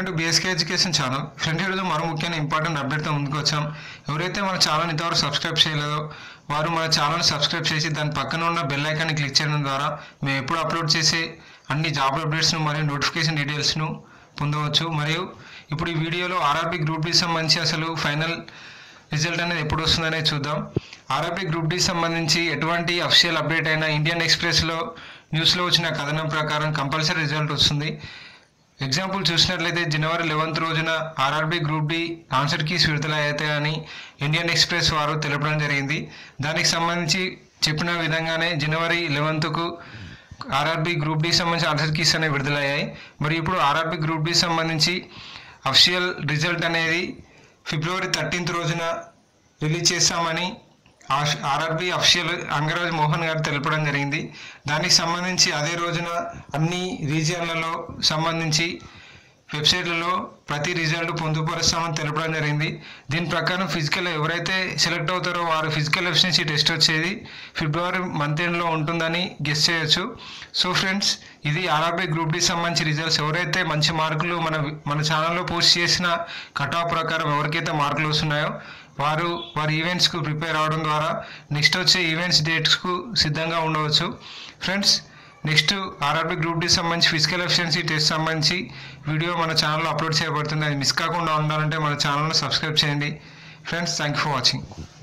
to B S K education channel friend ఈరోజు మరో ముఖ్యమైన ఇంపార్టెంట్ అప్డేట్తో ముందుకు వచ్చాం ఎవరైతే మన ఛానల్ ఇంతవరకు సబ్స్క్రైబ్ చేయలేదో వారు మన ఛానల్ సబ్స్క్రైబ్ చేసి దాని పక్కన ఉన్న బెల్ ఐకాన్ని క్లిక్ చేయడం ద్వారా మేము ఎప్పుడు అప్లోడ్ చేసే అన్ని జాబ్ అప్డేట్స్ను మరియు నోటిఫికేషన్ డీటెయిల్స్ను పొందవచ్చు మరియు ఇప్పుడు ఈ వీడియోలో ఆర్ఆర్బీ గ్రూప్ డి సంబంధించి అసలు ఫైనల్ రిజల్ట్ అనేది ఎప్పుడు వస్తుందనేది చూద్దాం ఆర్ఆర్బీ గ్రూప్ డి సంబంధించి ఎటువంటి అఫిషియల్ అప్డేట్ అయినా ఇండియన్ ఎక్స్ప్రెస్లో న్యూస్లో వచ్చిన కథనం ప్రకారం కంపల్సరీ రిజల్ట్ వస్తుంది ఎగ్జాంపుల్ చూసినట్లయితే జనవరి లెవెన్త్ రోజున RRB group D answer keys విడుదల అవుతాయని ఇండియన్ ఎక్స్ప్రెస్ వారు తెలపడం జరిగింది దానికి సంబంధించి చెప్పిన విధంగానే జనవరి లెవెన్త్కు ఆర్ఆర్బీ గ్రూప్ డి సంబంధించి ఆన్సర్ కీస్ అనేవి విడుదలయ్యాయి మరి ఇప్పుడు ఆర్ఆర్బీ గ్రూప్ డి సంబంధించి అఫిషియల్ రిజల్ట్ అనేది ఫిబ్రవరి థర్టీన్త్ రోజున రిలీజ్ చేస్తామని ఆర్ఆర్బి అఫిషియల్ అంగరాజ్ మోహన్ గారు తెలపడం జరిగింది దానికి సంబంధించి అదే రోజున అన్ని రీజియన్లలో సంబంధించి వెబ్సైట్లలో ప్రతి రిజల్ట్ పొందుపరుస్తామని తెలపడం జరిగింది దీని ప్రకారం ఫిజికల్ ఎవరైతే సెలెక్ట్ అవుతారో వారు ఫిజికల్ ఎఫిషియన్సీ టెస్ట్ వచ్చేది ఫిబ్రవరి మంత్ ఎండ్లో ఉంటుందని గెస్ చేయొచ్చు సో ఫ్రెండ్స్ ఇది ఆర్ఆర్బీ గ్రూప్ డి సంబంధించి రిజల్ట్స్ ఎవరైతే మంచి మార్కులు మన మన ఛానల్లో పోస్ట్ చేసిన కట్ ఆఫ్ ప్రకారం ఎవరికైతే మార్కులు వస్తున్నాయో వారు వారి ఈవెంట్స్కు ప్రిపేర్ అవడం ద్వారా నెక్స్ట్ వచ్చే ఈవెంట్స్ డేట్స్కు సిద్ధంగా ఉండవచ్చు friends next RRB group D సంబంధించి ఫిజికల్ ఎఫిషియన్సీ టెస్ట్ సంబంధించి వీడియో మన ఛానల్లో అప్లోడ్ చేయబడుతుంది అది మిస్ కాకుండా ఉండాలంటే మన ఛానల్ని సబ్స్క్రైబ్ చేయండి friends thank you for watching